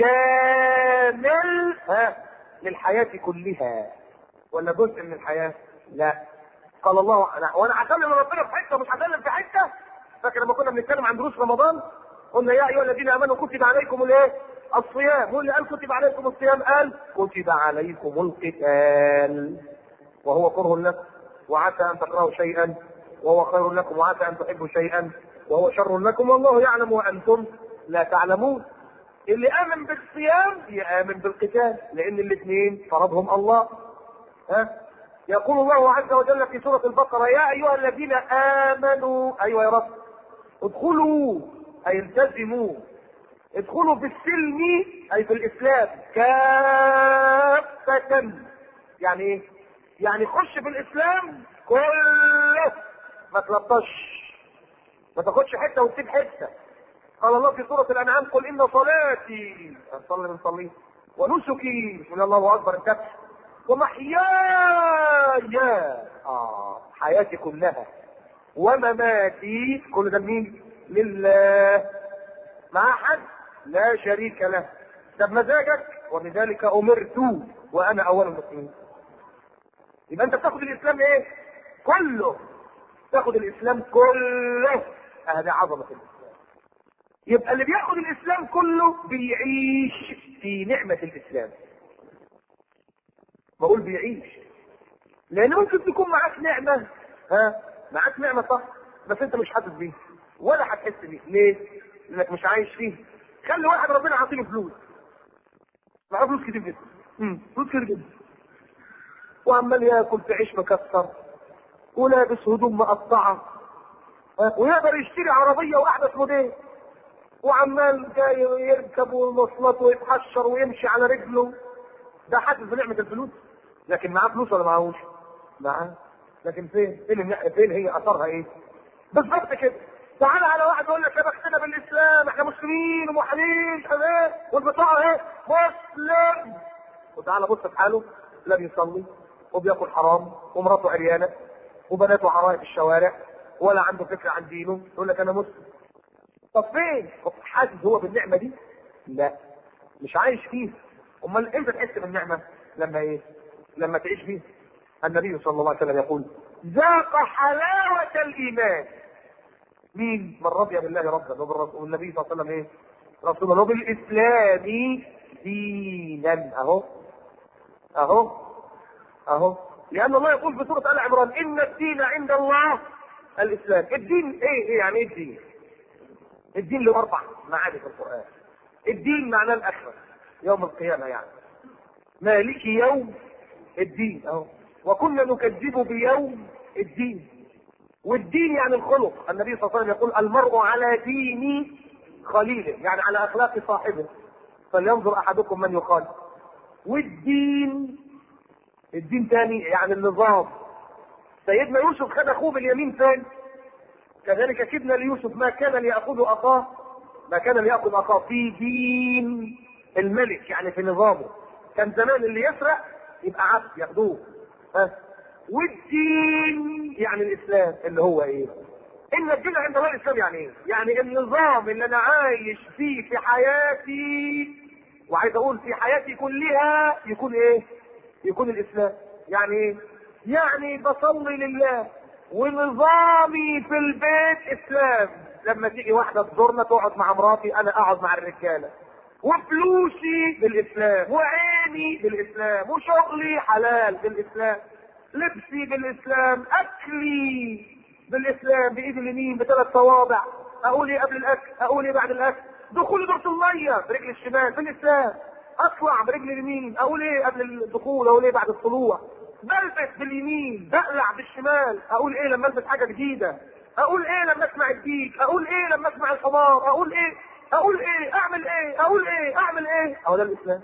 شامل ها للحياة كلها ولا جزء من الحياة لا قال الله أنا وانا هكلم ربنا في حته مش هكلم في حته فاكر لما كنا بنتكلم عن دروس رمضان قلنا يا ايها الذين امنوا كتب عليكم الايه؟ الصيام واللي قال كتب عليكم الصيام قال كتب عليكم القتال وهو كره لكم وعسى ان تكرهوا شيئا وهو خير لكم وعسى ان تحبوا شيئا وهو شر لكم والله يعلم وانتم لا تعلمون اللي امن بالصيام يامن بالقتال لان الاثنين فرضهم الله ها يقول الله عز وجل في سورة البقرة يا أيها الذين آمنوا أيوة يا رب ادخلوا أي التزموا ادخلوا في السلم أي في الإسلام كافة يعني إيه؟ يعني خش في الإسلام كله ما تلطش ما تاخدش حتة وتسيب حتة قال الله في سورة الأنعام قل إن صلاتي صلي من صلي ونسكي بسم الله أكبر الذبح ومحياي اه حياتي كلها ومماتي كل ده مين لله مع حد لا شريك له ده بمزاجك وبذلك امرت وانا اول المسلمين يبقى انت بتاخد الاسلام ايه كله تاخد الاسلام كله هذا عظمه الاسلام يبقى اللي بياخد الاسلام كله بيعيش في نعمة الاسلام بقول بيعيش لان ممكن تكون معاك نعمة ها معاك نعمة صح بس انت مش حاسس بيها ولا هتحس بيها ليه؟ لانك مش عايش فيه خلي واحد ربنا عاطيله فلوس معاه فلوس كتير جدا امم فلوس كتير جدا وعمال ياكل في عيش مكسر ولابس هدوم مقطعه ها؟ ويقدر يشتري عربيه واحدث موديل وعمال جاي يركب ومواصلات ويتحشر ويمشي على رجله ده حاسس بنعمه الفلوس لكن معاه فلوس ولا معاهوش؟ معاه لكن فين؟ فين النعمه فين هي اثرها ايه؟ بالظبط كده تعالى على واحد يقول لك يا بختنا بالاسلام احنا مسلمين وموحدين ايه والبطاقه ايه مسلم وتعالى بص في حاله لا بيصلي وبياكل حرام ومراته عريانه وبناته عرايا في الشوارع ولا عنده فكره عن دينه يقول لك انا مسلم طب فين؟ طب حاسس هو بالنعمه دي؟ لا مش عايش فيها امال امتى تحس بالنعمه؟ لما ايه؟ لما تعيش فيها النبي صلى الله عليه وسلم يقول ذاق حلاوة الإيمان مين؟ من رضي بالله ربا وبالرسول والنبي صلى الله عليه وسلم ايه؟ رسول الله وبالإسلام دينا أهو أهو أهو لأن الله يقول في سورة آل عمران إن الدين عند الله الإسلام الدين إيه إيه يعني إيه الدين؟ الدين له أربع معاني في القرآن الدين معناه الآخرة يوم القيامة يعني مالك يوم الدين أهو وكنا نكذب بيوم الدين والدين يعني الخلق النبي صلى الله عليه وسلم يقول المرء على دين خليله يعني على اخلاق صاحبه فلينظر احدكم من يخالف والدين الدين تاني يعني النظام سيدنا يوسف خد اخوه باليمين فين كذلك كدنا ليوسف ما كان ليأخذ اخاه ما كان ليأخذ اخاه في دين الملك يعني في نظامه كان زمان اللي يسرق يبقى عبد ياخدوه ها والدين يعني الاسلام اللي هو ايه؟ ان الدين عند الله الاسلام يعني ايه؟ يعني النظام اللي انا عايش فيه في حياتي وعايز اقول في حياتي كلها يكون ايه؟ يكون الاسلام يعني ايه؟ يعني بصلي لله ونظامي في البيت اسلام لما تيجي واحده تزورنا تقعد مع مراتي انا اقعد مع الرجاله وفلوسي بالاسلام وعيني بالاسلام وشغلي حلال بالاسلام لبسي بالاسلام اكلي بالاسلام بايد اليمين بثلاث صوابع اقول ايه قبل الاكل اقول ايه بعد الاكل دخولي دورة الميه برجل الشمال بالاسلام اطلع برجل اليمين اقول ايه قبل الدخول اقول ايه بعد الطلوع بلبس باليمين بقلع بالشمال اقول ايه لما البس حاجه جديده اقول ايه لما اسمع الديك اقول ايه لما اسمع الحمار اقول ايه اقول ايه اعمل ايه اقول ايه اعمل ايه اهو ده الاسلام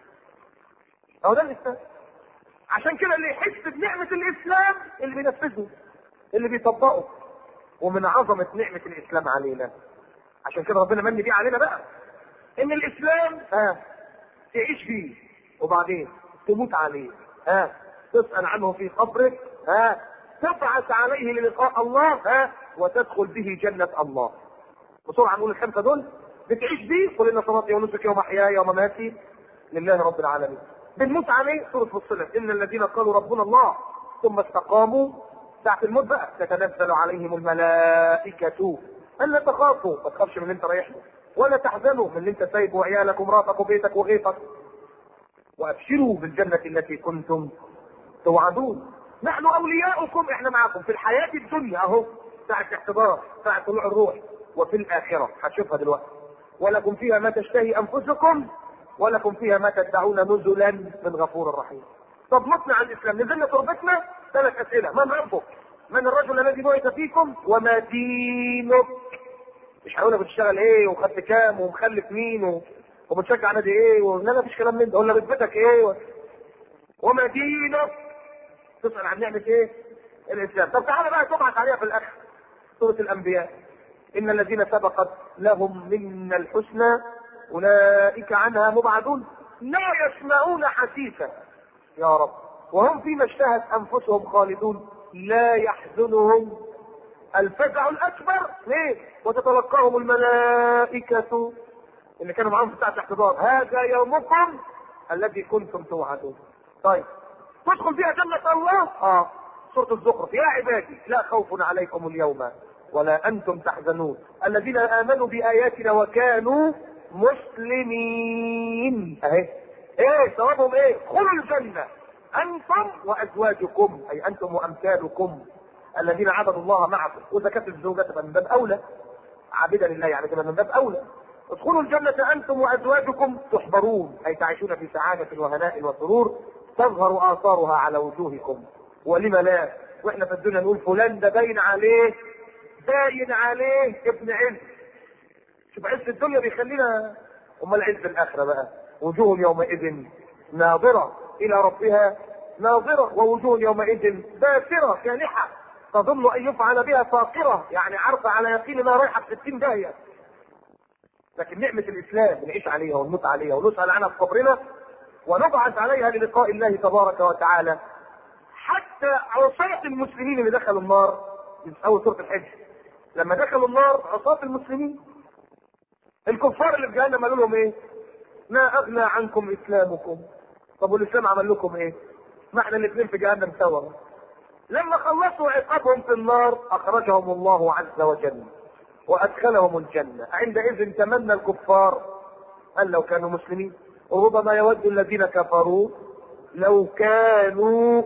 اهو ده الاسلام عشان كده اللي يحس بنعمة الاسلام اللي بينفذه اللي بيطبقه ومن عظمة نعمة الاسلام علينا عشان كده ربنا من بيه علينا بقى ان الاسلام ها تعيش فيه وبعدين تموت عليه ها تسأل عنه في قبرك ها تبعث عليه للقاء الله ها وتدخل به جنة الله بسرعة نقول الخمسة دول بتعيش بيه قل ان صلاتي ونسكي ومحياي ومماتي لله رب العالمين بنموت عليه سورة فصلت ان الذين قالوا ربنا الله ثم استقاموا ساعة الموت بقى تتنزل عليهم الملائكة ألا تخافوا ما تخافش من اللي انت رايح له ولا تحزنوا من اللي انت سايبه وعيالك ومراتك وبيتك وغيطك وابشروا بالجنة التي كنتم توعدون نحن اولياؤكم احنا معكم في الحياة الدنيا اهو ساعة الاحتضار ساعة طلوع الروح وفي الآخرة هتشوفها دلوقتي ولكم فيها ما تشتهي أنفسكم ولكم فيها ما تدعون نزلا من غفور رحيم طب مصنع الإسلام نزلنا تربتنا ثلاث أسئلة من ربك من الرجل الذي بعث فيكم وما دينك مش هقول بتشتغل ايه وخدت كام ومخلف مين و... وبتشجع نادي ايه و... لا لا مفيش كلام من ده ولا رتبتك ايه و... وما دينك تسأل عن نعمة ايه الاسلام طب تعالى بقى تبعث عليها في الاخر سورة الانبياء ان الذين سبقت لهم منا الحسنى اولئك عنها مبعدون لا يسمعون حسيسا يا رب وهم فيما اشتهت انفسهم خالدون لا يحزنهم الفزع الاكبر ليه وتتلقاهم الملائكة اللي كانوا معاهم في ساعة الاحتضار هذا يومكم الذي كنتم توعدون طيب تدخل فيها جنة الله اه سورة الزخرف يا عبادي لا خوف عليكم اليوم ولا انتم تحزنون الذين امنوا باياتنا وكانوا مسلمين اهي ايه ثوابهم ايه ادخلوا الجنه انتم وازواجكم اي انتم وامثالكم الذين عبدوا الله معكم وزكاة الزوجة تبقى من باب اولى عابدا لله يعني تبقى من باب اولى ادخلوا الجنة انتم وازواجكم تحبرون اي تعيشون في سعادة وهناء وسرور تظهر اثارها على وجوهكم ولم لا واحنا في الدنيا نقول فلان ده باين عليه باين عليه ابن عز شوف عز الدنيا بيخلينا امال عز الاخره بقى وجوه يومئذ ناظره الى ربها ناظره ووجوه يومئذ باسره كالحه تظن ان يفعل بها فاقره يعني عارفه على يقين انها رايحه في 60 داهيه لكن نعمه الاسلام بنعيش عليها ونموت عليها ونسال عنها في قبرنا ونبعث عليها للقاء الله تبارك وتعالى حتى عصاة المسلمين اللي دخلوا النار في اول سوره الحج لما دخلوا النار عصاة المسلمين الكفار اللي في جهنم قالوا لهم ايه؟ ما اغنى عنكم اسلامكم طب والاسلام عمل لكم ايه؟ ما احنا الاثنين في جهنم سوا لما خلصوا عقابهم في النار اخرجهم الله عز وجل وادخلهم الجنه عندئذ تمنى الكفار ان لو كانوا مسلمين وربما يود الذين كفروا لو كانوا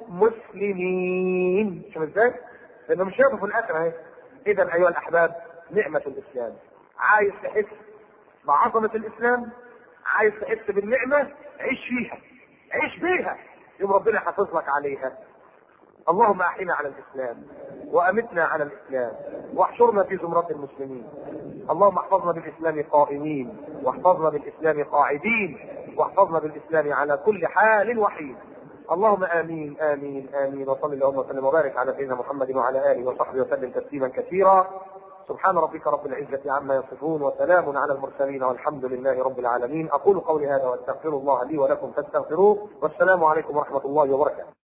مسلمين شوف ازاي؟ لانه مش شافوا في الاخره اهي اذا ايها الاحباب نعمه الاسلام عايز تحس بعظمه الاسلام عايز تحس بالنعمه عيش فيها عيش بيها يوم ربنا يحافظ لك عليها اللهم احينا على الاسلام وامتنا على الاسلام واحشرنا في زمرة المسلمين اللهم احفظنا بالاسلام قائمين واحفظنا بالاسلام قاعدين واحفظنا بالاسلام على كل حال وحين اللهم امين امين امين وصل اللهم وسلم وبارك على سيدنا محمد وعلى اله وصحبه وسلم تسليما كثيرا سبحان ربك رب العزة عما يصفون وسلام على المرسلين والحمد لله رب العالمين أقول قولي هذا وأستغفر الله لي ولكم فاستغفروه والسلام عليكم ورحمة الله وبركاته